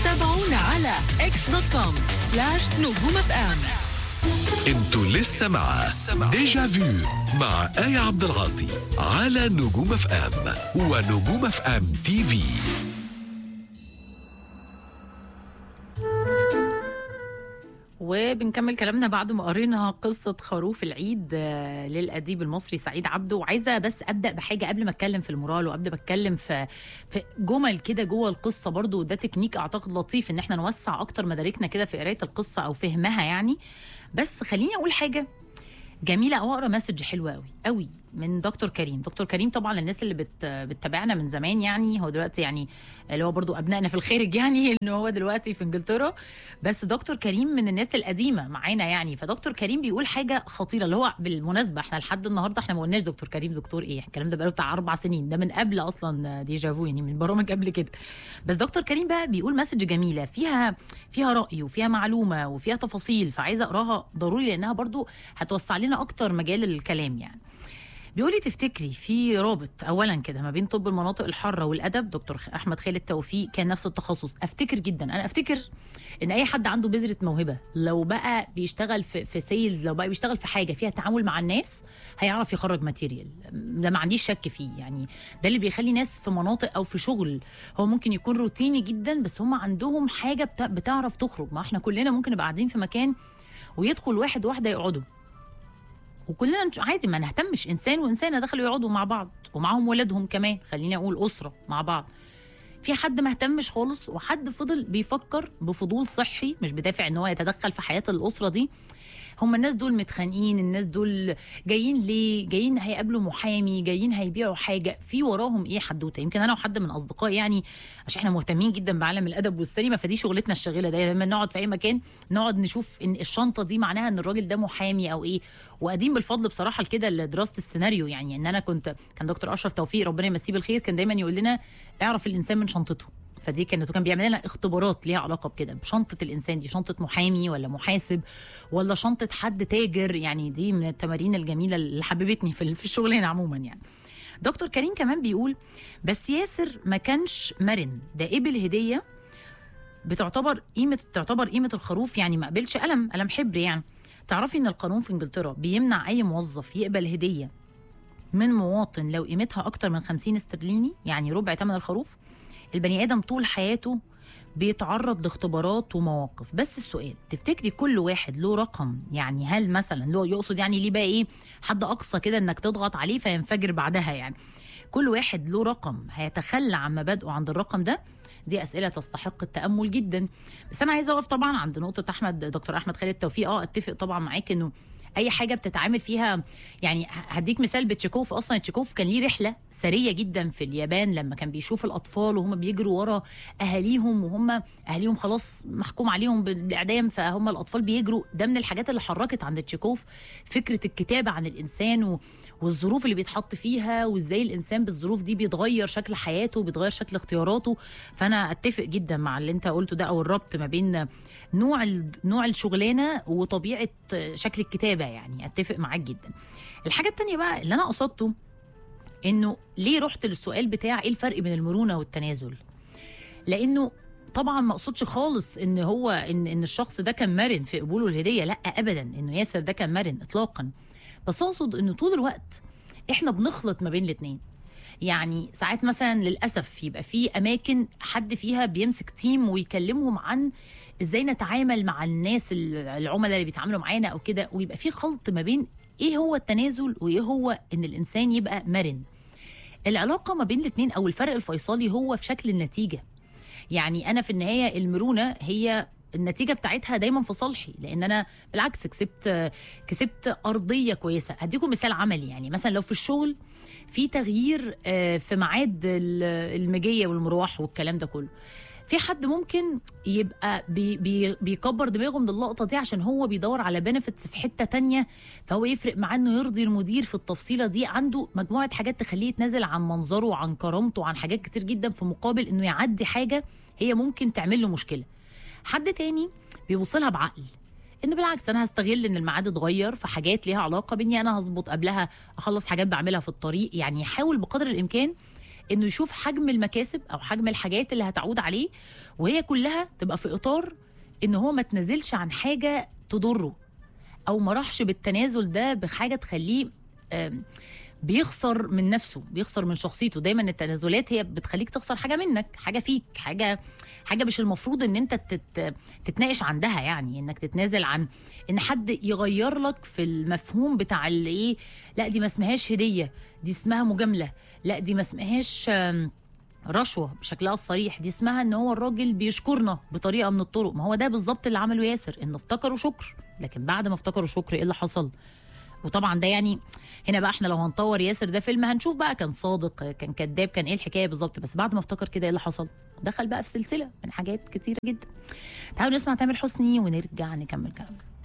تابعونا على اكس دوت كوم سلاش نجوم اف ام انتوا لسه مع ديجا فيو مع آية عبد العاطي على نجوم اف ام ونجوم اف ام تي في وبنكمل كلامنا بعد ما قرينا قصة خروف العيد آه، للأديب المصري سعيد عبده وعايزة بس أبدأ بحاجة قبل ما أتكلم في المورال وقبل ما أتكلم في في جمل كده جوه القصة برضو وده تكنيك أعتقد لطيف إن احنا نوسع أكتر مداركنا كده في قراية القصة أو فهمها يعني بس خليني أقول حاجة جميله او اقرا مسج حلوه قوي قوي من دكتور كريم دكتور كريم طبعا للناس اللي بت بتتابعنا من زمان يعني هو دلوقتي يعني اللي هو برضو ابنائنا في الخارج يعني ان هو دلوقتي في انجلترا بس دكتور كريم من الناس القديمه معانا يعني فدكتور كريم بيقول حاجه خطيره اللي هو بالمناسبه احنا لحد النهارده احنا ما قلناش دكتور كريم دكتور ايه الكلام ده بقاله بتاع اربع سنين ده من قبل اصلا ديجافو يعني من برامج قبل كده بس دكتور كريم بقى بيقول مسج جميله فيها فيها راي وفيها معلومه وفيها تفاصيل فعايزه اقراها ضروري لانها برضو هتوسع لنا اكتر مجال الكلام يعني بيقولي تفتكري في رابط اولا كده ما بين طب المناطق الحاره والادب دكتور احمد خالد توفيق كان نفس التخصص افتكر جدا انا افتكر ان اي حد عنده بذره موهبه لو بقى بيشتغل في في سيلز لو بقى بيشتغل في حاجه فيها تعامل مع الناس هيعرف يخرج ماتيريال ده ما عنديش شك فيه يعني ده اللي بيخلي ناس في مناطق او في شغل هو ممكن يكون روتيني جدا بس هم عندهم حاجه بتا- بتعرف تخرج ما احنا كلنا ممكن نبقى قاعدين في مكان ويدخل واحد واحده يقعدوا وكلنا نش- عادي ما نهتمش انسان وانسانه دخلوا يقعدوا مع بعض ومعاهم ولادهم كمان خليني اقول اسره مع بعض في حد ما اهتمش خالص وحد فضل بيفكر بفضول صحي مش بدافع ان هو يتدخل في حياه الاسره دي هم الناس دول متخانقين الناس دول جايين ليه جايين هيقابلوا محامي جايين هيبيعوا حاجه في وراهم ايه حدوته يمكن انا وحد من اصدقائي يعني عشان احنا مهتمين جدا بعالم الادب والسينما فدي شغلتنا الشاغله ده لما نقعد في اي مكان نقعد نشوف ان الشنطه دي معناها ان الراجل ده محامي او ايه وقديم بالفضل بصراحه لكده لدراسه السيناريو يعني ان انا كنت كان دكتور اشرف توفيق ربنا يمسيه بالخير كان دايما يقول لنا اعرف الانسان من شنطته فدي كانت وكان بيعمل لنا اختبارات ليها علاقه بكده بشنطه الانسان دي شنطه محامي ولا محاسب ولا شنطه حد تاجر يعني دي من التمارين الجميله اللي حببتني في في الشغل هنا عموما يعني دكتور كريم كمان بيقول بس ياسر ما كانش مرن ده قبل هديه بتعتبر قيمه تعتبر قيمه الخروف يعني ما قبلش قلم قلم حبر يعني تعرفي ان القانون في انجلترا بيمنع اي موظف يقبل هديه من مواطن لو قيمتها اكتر من 50 استرليني يعني ربع ثمن الخروف البني ادم طول حياته بيتعرض لاختبارات ومواقف بس السؤال تفتكري كل واحد له رقم يعني هل مثلا له يقصد يعني ليه بقى ايه حد اقصى كده انك تضغط عليه فينفجر بعدها يعني كل واحد له رقم هيتخلى عن مبادئه عند الرقم ده دي اسئله تستحق التامل جدا بس انا عايزه اقف طبعا عند نقطه احمد دكتور احمد خالد توفيق اه اتفق طبعا معاك انه اي حاجه بتتعامل فيها يعني هديك مثال بتشيكوف اصلا تشيكوف كان ليه رحله سريه جدا في اليابان لما كان بيشوف الاطفال وهم بيجروا ورا اهاليهم وهم اهاليهم خلاص محكوم عليهم بالاعدام فهم الاطفال بيجروا ده من الحاجات اللي حركت عند تشيكوف فكره الكتابه عن الانسان و... والظروف اللي بيتحط فيها وازاي الانسان بالظروف دي بيتغير شكل حياته بيتغير شكل اختياراته فانا اتفق جدا مع اللي انت قلته ده او الربط ما بين نوع ال... نوع الشغلانه وطبيعه شكل الكتابه يعني اتفق معاك جدا الحاجه التانية بقى اللي انا قصدته انه ليه رحت للسؤال بتاع ايه الفرق بين المرونه والتنازل لانه طبعا ما اقصدش خالص ان هو ان ان الشخص ده كان مرن في قبوله الهديه لا ابدا انه ياسر ده كان مرن اطلاقا بس اقصد انه طول الوقت احنا بنخلط ما بين الاثنين يعني ساعات مثلا للاسف يبقى في اماكن حد فيها بيمسك تيم ويكلمهم عن ازاي نتعامل مع الناس العملاء اللي بيتعاملوا معانا او كده ويبقى في خلط ما بين ايه هو التنازل وايه هو ان الانسان يبقى مرن العلاقه ما بين الاثنين او الفرق الفيصلي هو في شكل النتيجه يعني انا في النهايه المرونه هي النتيجه بتاعتها دايما في صالحي لان انا بالعكس كسبت كسبت ارضيه كويسه هديكم مثال عملي يعني مثلا لو في الشغل في تغيير في ميعاد المجيه والمروح والكلام ده كله في حد ممكن يبقى بي بي بيكبر دماغه من اللقطه دي عشان هو بيدور على بنفيتس في حته تانية فهو يفرق معاه انه يرضي المدير في التفصيله دي عنده مجموعه حاجات تخليه يتنازل عن منظره وعن كرامته وعن حاجات كتير جدا في مقابل انه يعدي حاجه هي ممكن تعمل له مشكله حد تاني بيبص لها بعقل ان بالعكس انا هستغل ان الميعاد اتغير في حاجات ليها علاقه باني انا هظبط قبلها اخلص حاجات بعملها في الطريق يعني يحاول بقدر الامكان انه يشوف حجم المكاسب او حجم الحاجات اللي هتعود عليه وهي كلها تبقى في اطار ان هو ما تنزلش عن حاجه تضره او ما راحش بالتنازل ده بحاجه تخليه آم، بيخسر من نفسه بيخسر من شخصيته دايما التنازلات هي بتخليك تخسر حاجه منك حاجه فيك حاجه حاجه مش المفروض ان انت تت تتناقش عندها يعني انك تتنازل عن ان حد يغير لك في المفهوم بتاع الايه لا دي ما اسمهاش هديه دي اسمها مجامله لا دي ما اسمهاش آم، رشوه بشكلها الصريح دي اسمها ان هو الراجل بيشكرنا بطريقه من الطرق ما هو ده بالظبط اللي عمله ياسر انه افتكروا شكر لكن بعد ما افتكروا شكر ايه اللي حصل وطبعا ده يعني هنا بقى احنا لو هنطور ياسر ده فيلم هنشوف بقى كان صادق كان كذاب كان ايه الحكايه بالظبط بس بعد ما افتكر كده ايه اللي حصل دخل بقى في سلسله من حاجات كتيره جدا تعالوا نسمع تامر حسني ونرجع نكمل كلامنا